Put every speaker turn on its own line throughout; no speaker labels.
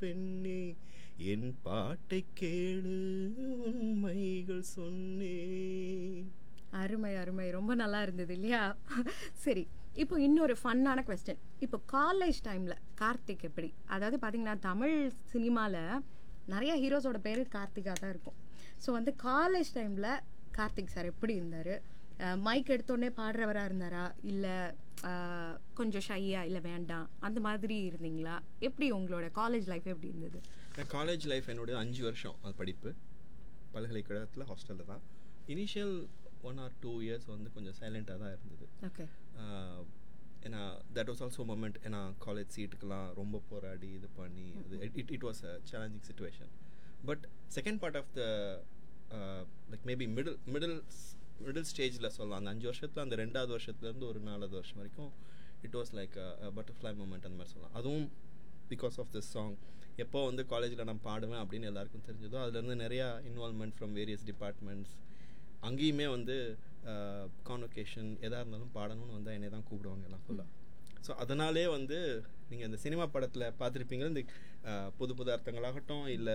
பெண்ணே என் பாட்டை கேளு உண்மைகள் சொன்னேன்
அருமை அருமை ரொம்ப நல்லா இருந்தது இல்லையா சரி இப்போ இன்னொரு ஃபன்னான கொஸ்டின் இப்போ காலேஜ் டைமில் கார்த்திக் எப்படி அதாவது பார்த்தீங்கன்னா தமிழ் சினிமாவில் நிறைய ஹீரோஸோட பேர் கார்த்திகா தான் இருக்கும் ஸோ வந்து காலேஜ் டைமில் கார்த்திக் சார் எப்படி இருந்தார் மைக் எடுத்தோடனே பாடுறவராக இருந்தாரா இல்லை கொஞ்சம் ஷையா இல்லை வேண்டாம் அந்த மாதிரி இருந்தீங்களா எப்படி உங்களோட காலேஜ் லைஃப் எப்படி இருந்தது
காலேஜ் லைஃப் என்னுடைய அஞ்சு வருஷம் அது படிப்பு பல்கலைக்கழகத்தில் ஹாஸ்டலில் தான் initial one or two years வந்து கொஞ்சம் சைலண்ட்டாக தான் இருந்தது
ஓகே
ஆஹ் ஏன்னா தட் வாஸ் ஆல்சோ மொமெண்ட் ஏன்னா காலேஜ் சீட்டுக்கெலாம் ரொம்ப போராடி இது பண்ணி it it was a challenging situation but second part of the like maybe middle middle middle ஸ்டேஜில் சொல்லலாம் அந்த அஞ்சு வருஷத்தில் அந்த ரெண்டாவது வருஷத்துலேருந்து ஒரு நாலாவது வருஷம் வரைக்கும் it was like butterfly moment அந்த மாதிரி சொல்லலாம் அதுவும் பிகாஸ் ஆஃப் திஸ் சாங் எப்போ வந்து காலேஜில் நான் பாடுவேன் அப்படின்னு எல்லாருக்கும் தெரிஞ்சதோ அதுலேருந்து நிறையா இன்வால்மெண்ட் ஃப்ரம் வேரியஸ் டிபார்ட்மெண்ட்ஸ் அங்கேயுமே வந்து கான்வொகேஷன் எதாக இருந்தாலும் பாடணும்னு வந்தால் என்னை தான் கூப்பிடுவாங்க எல்லாம் ஃபுல்லாக ஸோ அதனாலே வந்து நீங்கள் இந்த சினிமா படத்தில் பார்த்துருப்பீங்க இந்த அஹ், புது புது அர்த்தங்களாகட்டும் இல்லை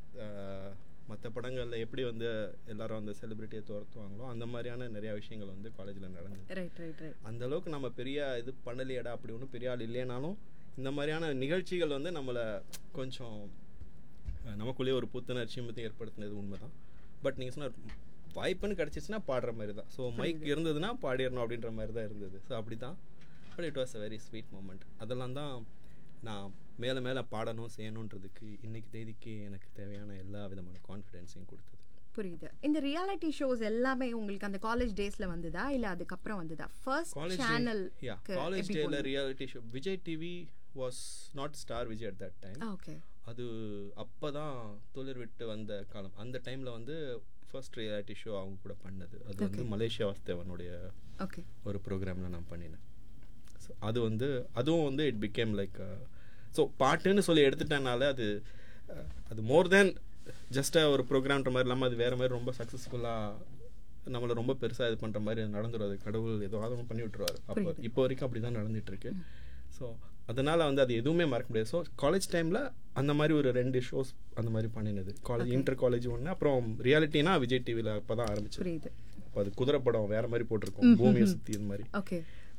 மற்ற படங்களில் எப்படி வந்து எல்லாரும் அந்த செலிபிரிட்டியை துரத்துவாங்களோ அந்த மாதிரியான நிறையா விஷயங்கள் வந்து காலேஜில் நடந்தது
ரைட் ரைட் ரைட்
அந்த அளவுக்கு நம்ம பெரிய இது பண்ணலையடா அப்படி ஒன்றும் பெரிய ஆள் இல்லைனாலும் இந்த மாதிரியான நிகழ்ச்சிகள் வந்து நம்மளை கொஞ்சம் அஹ், நமக்குள்ளேயே ஒரு புத்துணர்ச்சியும் பற்றி ஏற்படுத்தினது உண்மைதான் பட் நீங்கள் சொன்ன வாய்ப்புன்னு கிடச்சிச்சுன்னா பாடுற மாதிரி தான் ஸோ மைக் இருந்ததுன்னா பாடிடணும் அப்படின்ற மாதிரி தான் இருந்தது ஸோ அப்படி தான் but it was a very sweet moment அதெல்லாம் தான் நான் மேலே மேலே பாடணும் செய்யணுன்றதுக்கு இன்னைக்கு தேதிக்கு எனக்கு தேவையான எல்லா விதமான கான்ஃபிடென்ஸையும் கொடுத்தது
புரியுது இந்த ரியாலிட்டி ஷோஸ் எல்லாமே உங்களுக்கு அந்த காலேஜ் டேஸ்ல வந்ததா இல்ல அதுக்கப்புறம் வந்ததா first
college
channel
yeah college டேல reality show Vijay TV was not star Vijay at that time
okay
அது அப்போ தான் துளிர் விட்டு வந்த காலம் அந்த டைமில் வந்து ஃபர்ஸ்ட் ரியாலிட்டி ஷோ அவங்க கூட பண்ணது அது வந்து மலேசியா வாஸ்தேவனுடைய
ஓகே
ஒரு ப்ரோக்ராமில் நான் பண்ணினேன் ஸோ அது வந்து அதுவும் வந்து இட் பிகேம் லைக் ஸோ பாட்டுன்னு சொல்லி எடுத்துட்டனால அது அஹ், அது மோர் தேன் ஜஸ்ட் ஒரு ப்ரோக்ராம்ன்ற மாதிரி இல்லாமல் அது வேறு மாதிரி ரொம்ப சக்ஸஸ்ஃபுல்லாக நம்மளை ரொம்ப பெருசாக இது பண்ணுற மாதிரி நடந்துடும் அது கடவுள் ஏதாவது ஒன்று பண்ணி விட்டுருவாரு அப்போ இப்போ வரைக்கும் அப்படி தான் நடந்துட்டு இருக்கு ஸோ அதனால் வந்து அது எதுவுமே மறக்க முடியாது ஸோ காலேஜ் டைமில் அந்த மாதிரி ஒரு ரெண்டு ஷோஸ் அந்த மாதிரி பண்ணினது காலேஜ் இன்டர் காலேஜ் ஒன்று அப்புறம் ரியாலிட்டினா விஜய் டிவியில் அப்போ தான் ஆரம்பிச்சது
புரியுது
அப்போ அது குதிரை படம் வேற மாதிரி போட்டிருக்கோம் பூமியை சுற்றி இது மாதிரி
ஓகே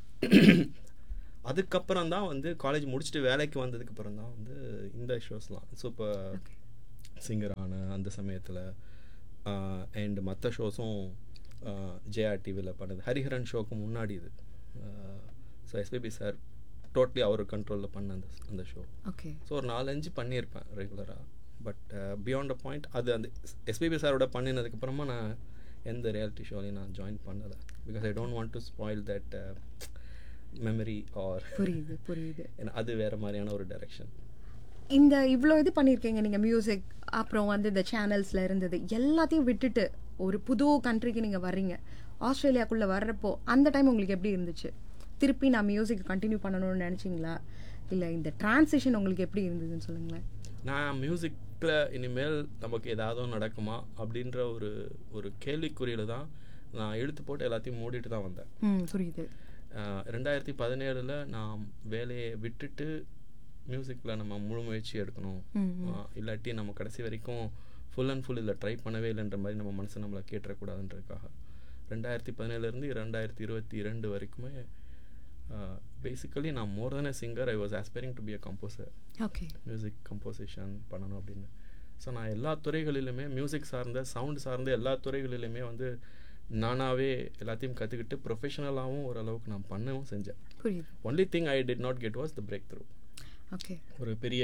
அதுக்கப்புறம் தான் வந்து காலேஜ் முடிச்சுட்டு வேலைக்கு வந்ததுக்கு அப்புறம் தான் வந்து இந்த ஷோஸ்லாம் ஸோ இப்போ சிங்கர் ஆன அந்த சமயத்தில் அண்ட் மற்ற ஷோஸும் ஜெயா டிவியில் பண்ணது ஹரிஹரன் ஷோக்கு முன்னாடி இது ஸோ எஸ்பிபி சார் டோட்டலி அவர் கண்ட்ரோலில் பண்ண அந்த அந்த ஷோ
ஓகே
ஸோ ஒரு நாலஞ்சு பண்ணியிருப்பேன் ரெகுலராக பட் பியாண்ட் அ பாயிண்ட் அது அந்த எஸ்பிபி சாரோட பண்ணினதுக்கப்புறமா நான் எந்த ரியாலிட்டி ஷோலையும் நான் ஜாயின் பண்ணலை because I don't want to spoil that memory or
புரியுது புரியுது
ஏன்னா அது வேறு மாதிரியான ஒரு டைரக்ஷன்
இந்த இவ்வளோ இது பண்ணியிருக்கீங்க நீங்கள் மியூசிக் அப்புறம் வந்து இந்த சேனல்ஸில் இருந்தது எல்லாத்தையும் விட்டுட்டு ஒரு புது கண்ட்ரிக்கு நீங்கள் வர்றீங்க ஆஸ்திரேலியாக்குள்ளே வர்றப்போ அந்த டைம் உங்களுக்கு எப்படி இருந்துச்சு திருப்பி நான் மியூசிக் கண்டினியூ பண்ணணும்னு நினச்சிங்களா இல்லை இந்த டிரான்சிஷன் உங்களுக்கு எப்படி இருந்ததுன்னு சொல்லுங்களேன்
நான் மியூசிக்கில் இனிமேல் நமக்கு ஏதாவது ஒண்ணு நடக்குமா அப்படின்ற ஒரு ஒரு கேள்விக்குறியில் தான் நான் இழுத்து போட்டு எல்லாத்தையும் மூடிட்டு தான் வந்தேன்
ம் புரியுது
ஆஹ் ரெண்டாயிரத்தி பதினேழில் நான் வேலையை விட்டுட்டு மியூசிக்கில் நம்ம முழு முயற்சி எடுக்கணும் ஆஹ் இல்லாட்டி நம்ம கடைசி வரைக்கும் ஃபுல் அண்ட் ஃபுல் இதில் ட்ரை பண்ணவே இல்லைன்ற மாதிரி நம்ம மனசு நம்மளை கேட்டுறக்கூடாதுன்றதுக்காக ரெண்டாயிரத்தி பதினேழுலேருந்து ரெண்டாயிரத்தி இருபத்தி ரெண்டு வரைக்குமே பேசிக்கலி நான் more than a singer I was aspiring to be a composer
okay
music composition பண்ணணும் அப்படின்னு ஸோ நான் எல்லா துறைகளிலுமே மியூசிக் சார்ந்த சவுண்ட் சார்ந்த எல்லா துறைகளிலுமே வந்து நானாகவே எல்லாத்தையும் கற்றுக்கிட்டு ப்ரொஃபஷனலாகவும் ஓரளவுக்கு நான் பண்ணவும் செஞ்சேன்
புரியுது
only thing I did not get was the breakthrough
okay
ஒரு பெரிய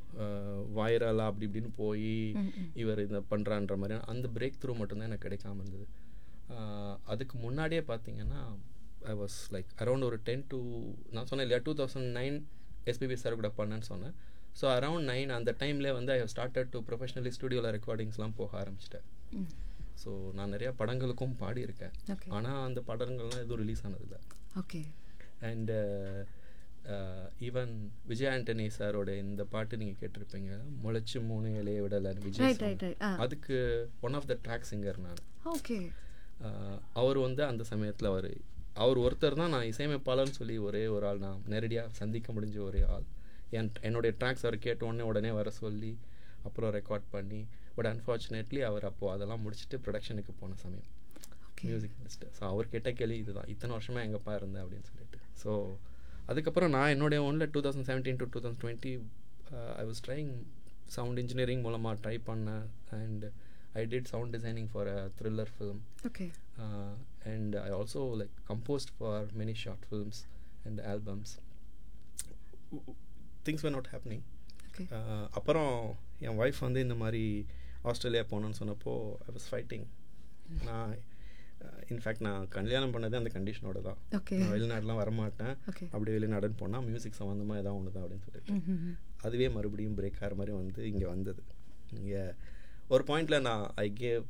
வைரலாக அப்படி இப்படின்னு போய் இவர் இந்த பண்ணுறான்ற மாதிரியான அந்த பிரேக் த்ரூ மட்டும்தான் எனக்கு கிடைக்காம இருந்தது ஆஹ் அதுக்கு முன்னாடியே பார்த்தீங்கன்னா ஐ வாஸ் லைக் அரௌண்ட் ஒரு டென் டு நான் சொன்னேன் இல்லையா two thousand nine SPB sir கூட பண்ணேன்னு சொன்னேன் ஸோ அரௌண்ட் நைன் அந்த டைம்லேயே வந்து ஐ ஸ்டார்டட் டு ப்ரொஃபஷனலி ஸ்டுடியோவில் ரெக்கார்டிங்ஸ்லாம் போக ஆரம்பிச்சிட்டேன் ஸோ நான் நிறையா படங்களுக்கும் பாடியிருக்கேன்
Okay.
ஆனால் அந்த படங்கள்லாம் எதுவும் ரிலீஸ் ஆனதில்லை
okay
and even Vijay Antony சாரோட இந்த பாட்டு நீங்கள் கேட்டிருப்பீங்க முளைச்சு மூணு இலையை விடலை Vijay
Right,
song.
right, right. ஆ.
அதுக்கு one of the track singer நான்
ஓகே
அஹ், அவர் வந்து அந்த சமயத்தில் அவர் அவர் ஒருத்தர் தான் நான் இசையமைப்பாளர்னு சொல்லி ஒரே ஒரு ஆள் நான் நேரடியாக சந்திக்க முடிஞ்ச ஒரே ஆள் என் என்னுடைய ட்ராக்ஸ் அவர் கேட்ட உடனே உடனே வர சொல்லி அப்புறம் ரெக்கார்ட் பண்ணி பட் அன்ஃபார்ச்சுனேட்லி அவர் அப்போது அதெல்லாம் முடிச்சுட்டு ப்ரொடக்ஷனுக்கு போன சமயம் மியூசிக் முடிச்சுட்டு ஸோ அவர் கேட்ட கேள்வி இதுதான் இத்தனை வருஷமாக எங்கப்பா இருந்தேன் அப்படின்னு சொல்லிட்டு ஸோ அதுக்கப்புறம் நான் என்னுடைய ஒன்றில் two thousand seventeen to two thousand twenty I was trying sound engineering மூலமாக ட்ரை பண்ணேன் and I did sound designing for a thriller film
okay
and I also like composed for many short films and albums things were not happening
okay
அப்புறம் என் wife வந்து இந்த மாதிரி Australia போகணுன்னு சொன்னப்போ I was fighting நான் in fact நான் கல்யாணம் பண்ணதே அந்த கண்டிஷனோட தான்
ஓகே
நான் வெளிநாடுலாம் வரமாட்டேன்
ஓகே
அப்படி வெளிநாடுன்னு போனால் மியூசிக் சம்மந்தமாக ஏதாவது ஒன்று தான் அப்படின்னு சொல்லிட்டு அதுவே மறுபடியும் பிரேக் ஆகிற மாதிரி வந்து இங்கே வந்தது இங்கே ஒரு பாயிண்டில் நான் ஐ கேவ்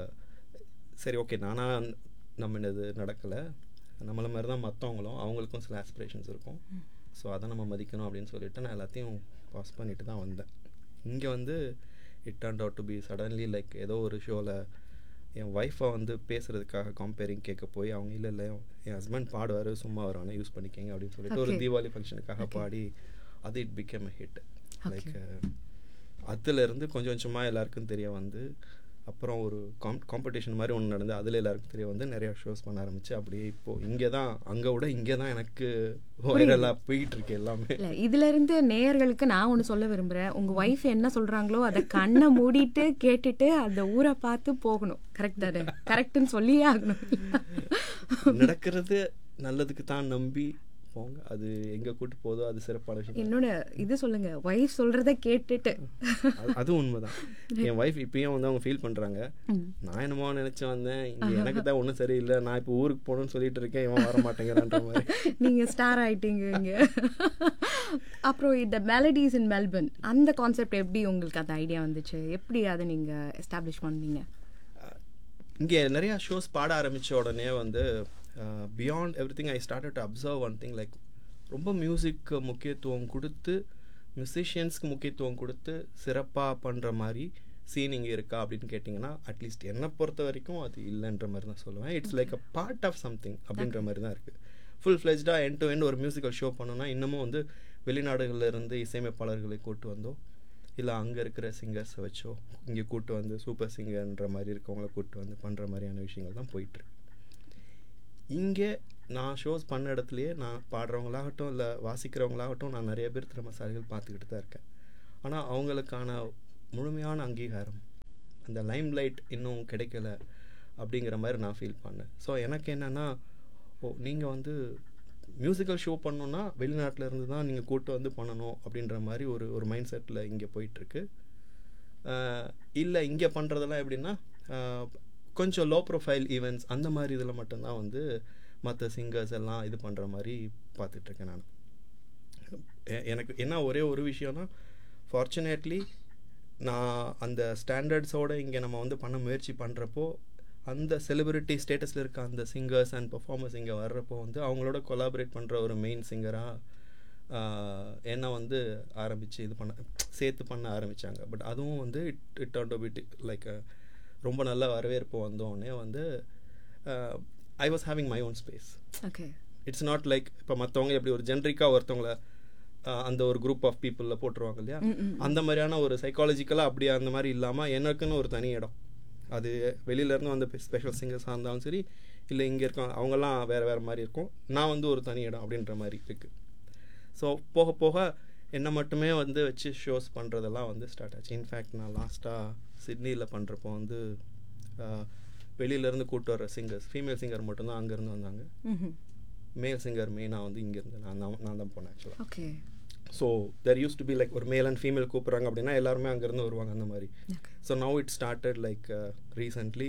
சரி ஓகே நானா நம்ம இது நடக்கலை நம்மள மாதிரி தான் மற்றவங்களும் அவங்களுக்கும் சில ஆஸ்பிரேஷன்ஸ் இருக்கும் ஸோ அதை நம்ம மதிக்கணும் அப்படின்னு சொல்லிட்டு நான் எல்லாத்தையும் பாஸ் பண்ணிட்டு தான் வந்தேன் இங்கே வந்து it turn out to be suddenly like ஏதோ ஒரு ஷோவில் என் ஒய்ஃபை வந்து பேசுறதுக்காக கம்பேரிங் கேட்க போய் அவங்க இல்லை இல்லை என் ஹஸ்பண்ட் பாடுவார் சும்மா வருவானே யூஸ் பண்ணிக்கங்க அப்படின்னு சொல்லிட்டு ஒரு
Okay.
தீபாவளி ஃபங்க்ஷனுக்காக
Okay.
பாடி அது it became a hit like
Okay.
அதுலேருந்து கொஞ்சம் கொஞ்சமாக எல்லாருக்கும் தெரிய வந்து அப்புறம் ஒரு காம் காம்படிஷன் மாதிரி ஒன்று நடந்து அதில் எல்லாருக்கும் தெரிய வந்து நிறையா ஷோஸ் பண்ண ஆரம்பிச்சு அப்படியே இப்போது இங்கே தான் அங்கே விட இங்கே தான் எனக்கு வைரலாக போயிட்டு இருக்கு எல்லாமே
இல்ல இதுல இருந்து நேயர்களுக்கு நான் ஒண்ணு சொல்ல விரும்புறேன் உங்க ஒய்ஃப் என்ன சொல்றாங்களோ அதை கண்ணை மூடிட்டு கேட்டுட்டு அந்த ஊரை பார்த்து போகணும் கரெக்ட் தானே கரெக்ட்னு சொல்லியே ஆகணும்
நடக்கிறது நல்லதுக்கு தான் நம்பி போங்க அது எங்கே கூட்டு போதோ அது சிறப்பான விஷயம்
என்னோட இது சொல்லுங்க ஒய்ஃப் சொல்றத கேட்டுட்டு
அது- அது உண்மைதான் என் ஒய்ஃப் இப்பயும் வந்து அவங்க ஃபீல் பண்ணுறாங்க
ம்.
நான் என்னமோ நினச்சி வந்தேன் இங்கே எனக்கு தான் ஒன்றும் சரியில்லை நான் இப்போ ஊருக்கு போகணும்னு சொல்லிட்டு இருக்கேன் இவன் வர மாட்டேங்கிறான்ற மாதிரி
நீங்க ஸ்டார் ஆயிட்டீங்க இங்க அப்புறம் இந்த மெலடிஸ் இன் மெல்பர்ன் அந்த கான்செப்ட் எப்படி உங்களுக்கு அந்த ஐடியா வந்துச்சு எப்படி அதை நீங்க எஸ்டாப்ளிஷ் பண்ணீங்க
இங்கே நிறையா ஷோஸ் பாட ஆரம்பித்த உடனே வந்து beyond everything I start to observe one thing like ரொம்ப மியூசிக்கு முக்கியத்துவம் கொடுத்து மியூசிஷியன்ஸ்க்கு முக்கியத்துவம் கொடுத்து சிறப்பாக பண்ணுற மாதிரி சீன் இங்கே இருக்கா அப்படின்னு கேட்டிங்கன்னா அட்லீஸ்ட் என்னை பொறுத்த வரைக்கும் அது இல்லைன்ற மாதிரி தான் சொல்லுவேன் it's like a part of something அப்படின்ற மாதிரி தான் இருக்குது ஃபுல் ஃப்ளெஜ்டாக எண்ட் டு எண்ட் ஒரு மியூசிக்கல் ஷோ பண்ணோன்னா இன்னமும் வந்து வெளிநாடுகளில் இருந்து இசையமைப்பாளர்களை கூட்டு வந்தோ இல்லை அங்கே இருக்கிற சிங்கர்ஸை வச்சோ இங்கே கூட்டு வந்து சூப்பர் சிங்கர்ன்ற மாதிரி இருக்கவங்கள கூட்டு வந்து பண்ணுற மாதிரியான விஷயங்கள் தான் போயிட்டுருக்கு இங்கே நான் ஷோஸ் பண்ண இடத்துலையே நான் பாடுறவங்களாகட்டும் இல்லை வாசிக்கிறவங்களாகட்டும் நான் நிறைய பேர் திறமசாலிகள் பார்த்துக்கிட்டு தான் இருக்கேன் ஆனால் அவங்களுக்கான முழுமையான அங்கீகாரம் அந்த லைம் லைட் இன்னும் கிடைக்கல அப்படிங்கிற மாதிரி நான் ஃபீல் பண்ணேன் ஸோ எனக்கு என்னென்னா ஓ நீங்கள் வந்து மியூசிக்கல் ஷோ பண்ணணுன்னா வெளிநாட்டில் இருந்து தான் நீங்கள் கூட்டு வந்து பண்ணணும் அப்படின்ற மாதிரி ஒரு ஒரு மைண்ட் செட்டில் இங்கே போயிட்டுருக்கு இல்லை இங்கே பண்ணுறதெல்லாம் எப்படின்னா ஆஹ், கொஞ்சம் லோ ப்ரொஃபைல் ஈவெண்ட்ஸ் அந்த மாதிரி இதில் மட்டும்தான் வந்து மற்ற சிங்கர்ஸ் எல்லாம் இது பண்ணுற மாதிரி பார்த்துட்ருக்கேன் நான் எ- எனக்கு என்ன ஒரே ஒரு விஷயம்னா ஃபார்ச்சுனேட்லி நான் அந்த ஸ்டாண்டர்ட்ஸோட இங்கே நம்ம வந்து பண்ண முயற்சி பண்ணுறப்போ அந்த செலிபிரிட்டி ஸ்டேட்டஸில் இருக்க அந்த சிங்கர்ஸ் அண்ட் பர்ஃபார்மர்ஸ் இங்கே வர்றப்போ வந்து அவங்களோட கொலாபரேட் பண்ணுற ஒரு மெயின் சிங்கராக என்ன வந்து ஆரம்பித்து இது பண்ண சேர்த்து பண்ண ஆரம்பித்தாங்க பட் அதுவும் வந்து it it on bit like ரொம்ப நல்ல வரவேற்பு வந்தோடனே வந்து I was having my own space
okay
it's not like இப்போ மற்றவங்க எப்படி ஒரு ஜென்ரிக்காக ஒருத்தவங்கள அஹ், அந்த ஒரு குரூப் ஆஃப் பீப்புளில் போட்டுருவாங்க இல்லையா அந்த மாதிரியான ஒரு சைக்காலஜிக்கலாக அப்படி அந்த மாதிரி இல்லாமல் எனக்குன்னு ஒரு தனி இடம் அது வெளியிலேருந்து வந்த ஸ்பெஷல் சிங்கர்ஸாக இருந்தாலும் சரி இல்லை இங்கே இருக்க அவங்கெல்லாம் வேறு வேறு மாதிரி இருக்கும் நான் வந்து ஒரு தனி இடம் அப்படின்ற மாதிரி இருக்குது ஸோ போக போக என்னை மட்டுமே வந்து வச்சு ஷோஸ் பண்ணுறதெல்லாம் வந்து ஸ்டார்ட் ஆச்சு இன்ஃபேக்ட் நான் லாஸ்ட்டாக சிட்னியில் பண்ணுறப்போ வந்து அஹ், வெளியிலேருந்து கூட்டு வர சிங்கர்ஸ் ஃபீமேல் சிங்கர் மட்டும்தான் அங்கேருந்து வந்தாங்க மேல் சிங்கர் மெயினாக வந்து இங்கேருந்து நான் தான் நான் தான் போனேன் ஆக்சுவலாக
okay
so there used to be like ஒரு மேல் அண்ட் ஃபீமேல் கூப்பிட்றாங்க அப்படின்னா எல்லாருமே அங்கேருந்து வருவாங்க அந்த மாதிரி
okay
so now it started like recently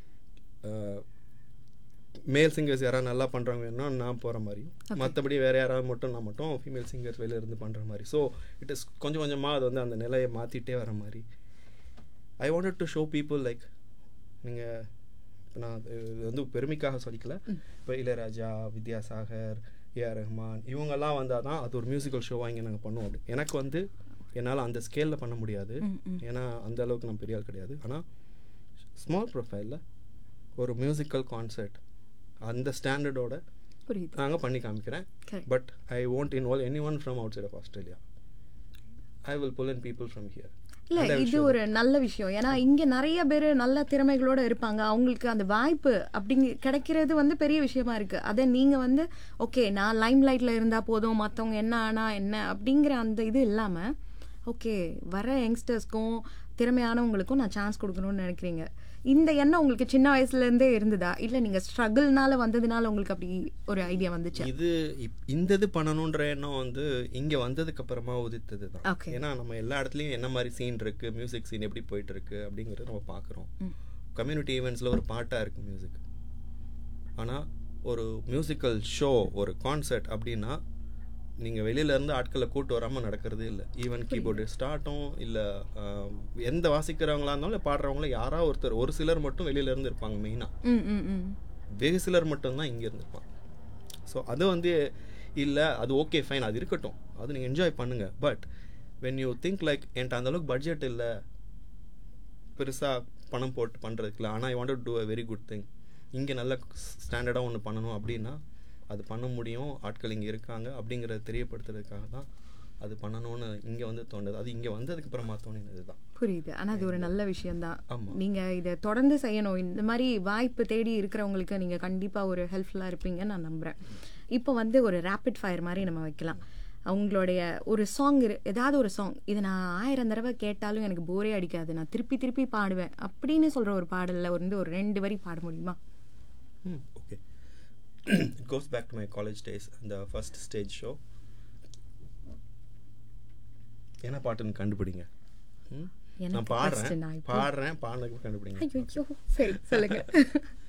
male singers யாராவது நல்லா பண்ணுறாங்க வேணும்னா நான் போகிற மாதிரியும் மற்றபடி வேறு யாராவது மட்டும் நான் மட்டும் ஃபீமேல் சிங்கர்ஸ் வெளில இருந்து பண்ணுற மாதிரி ஸோ இட் இஸ் கொஞ்சம் கொஞ்சமாக அது வந்து அந்த நிலையை மாற்றிட்டே வர மாதிரி I wanted to show people like நீங்கள் இப்போ நான் இது வந்து பெருமைக்காக சொல்லிக்கல இப்போ இளையராஜா வித்யாசாகர் ஏஆர் ரஹ்மான் இவங்கெல்லாம் வந்தால் தான் அது ஒரு மியூசிக்கல் ஷோவாக இங்கே நாங்கள் பண்ணுவோம் அப்படி எனக்கு வந்து என்னால் அந்த ஸ்கேலில் பண்ண முடியாது ஏன்னா அந்த அளவுக்கு நான் பெரிய ஆள் கிடையாது ஆனால் ஸ்மால் ப்ரொஃபைலில் ஒரு மியூசிக்கல் கான்சர்ட் அந்த ஸ்டாண்டர்டோட
புரியுது
நாங்கள் பண்ணி காமிக்கிறேன்
Correct.
But I won't involve anyone from outside of Australia I will pull in people from here
இல்ல இது ஒரு நல்ல விஷயம் ஏன்னா இங்க நிறைய பேர் நல்ல திறமைகளோட இருப்பாங்க அவங்களுக்கு அந்த வாய்ப்பு அப்படிங்க கிடைக்கிறது வந்து பெரிய விஷயமா இருக்கு அதை நீங்க வந்து ஓகே நான் லைம் லைட்ல இருந்தா போதும் மத்தவங்க என்ன ஆனா என்ன அப்படிங்கிற அந்த இது இல்லாம ஓகே வர யங்ஸ்டர்ஸ்க்கும் திறமையானவங்களுக்கும் நான் சான்ஸ் கொடுக்கணும்னு நினைக்கிறீங்க இந்த எண்ணம் உங்களுக்கு சின்ன வயசுல இருந்தே இருந்ததா இல்ல நீங்க ஸ்ட்ரகிள்னால வந்ததுனால உங்களுக்கு அப்படி ஒரு ஐடியா வந்துச்சு
இது இப்- இந்த இது பண்ணணுன்ற எண்ணம் வந்து இங்க வந்ததுக்கு அப்புறமா உதித்தது தான்
Okay.
ஏன்னா நம்ம எல்லா இடத்துலயும் என்ன மாதிரி சீன் இருக்கு மியூசிக் சீன் எப்படி போயிட்டு இருக்கு அப்படிங்கறத நம்ம பார்க்குறோம் கம்யூனிட்டி ஈவெண்ட்ஸ்ல ஒரு பாட்டா இருக்கு மியூசிக் ஆனா ஒரு மியூசிக்கல் ஷோ ஒரு கான்சர்ட் அப்படின்னா நீங்க வெளியில இருந்து ஆட்களை கூட்டு வராம நடக்கிறதே இல்லை ஈவன் கீபோர்டு ஸ்டார்ட்டும் இல்ல ஆம், எந்த வாசிக்கிறவங்களா இருந்தாலும் இல்ல பாடுறவங்களும் யாரா ஒருத்தர் ஒரு சிலர் மட்டும் வெளியில இருந்து இருப்பாங்க மெயினா
ம் ம் ம்
வெகு சிலர் மட்டும்தான் இங்கே இருந்திருப்பான் ஸோ அது வந்து இல்லை அது ஓகே ஃபைன் அது இருக்கட்டும் அது நீங்கள் என்ஜாய் பண்ணுங்க but when you think like என்கிட்ட அந்த அளவுக்கு பட்ஜெட் இல்லை பெருசாக பணம் போட்டு பண்ணுறதுக்குல ஆனால் I want to do a very good thing இங்கே நல்ல ஸ்டாண்டர்டாக ஒன்று பண்ணணும் அப்படின்னா அது பண்ண முடியும் ஆட்கள் இங்கே இருக்காங்க அப்படிங்கிறத தெரியப்படுத்துறதுக்காக தான் அது பண்ணணும்னு இங்கே வந்து தோணுது அது இங்கே வந்ததுக்கு அப்புறமா தோணினது தான்
புரியுது ஆனா அது ஒரு நல்ல விஷயம்தான்
ஆமா.
நீங்க இதை தொடர்ந்து செய்யணும் இந்த மாதிரி வாய்ப்பு தேடி இருக்கிறவங்களுக்கு நீங்க கண்டிப்பா ஒரு ஹெல்ப்ஃபுல்லா இருப்பீங்கன்னு நான் நம்புறேன் இப்போ வந்து ஒரு ரேபிட் ஃபயர் மாதிரி நம்ம வைக்கலாம் அவங்களுடைய ஒரு சாங் ஏதாவது ஒரு சாங் இதை நான் ஆயிரம் தடவை கேட்டாலும் எனக்கு போரே அடிக்காது நான் திருப்பி திருப்பி பாடுவேன் அப்படின்னு சொல்ற ஒரு பாடல்ல வந்து ஒரு ரெண்டு வரி பாட முடியுமா
hmm okay it goes back to my college days அந்த ஃபர்ஸ்ட் ஸ்டேஜ் ஷோ என்ன பாட்டுன்னு கண்டுபிடிங்க ம்?
எனக்கு
நான்
first
பாடுறேன்
நான் இப்போ-
பாடுறேன் பாடுறதுக்கு கண்டுபிடிங்க
ஐயோ சரி சொல்லுங்க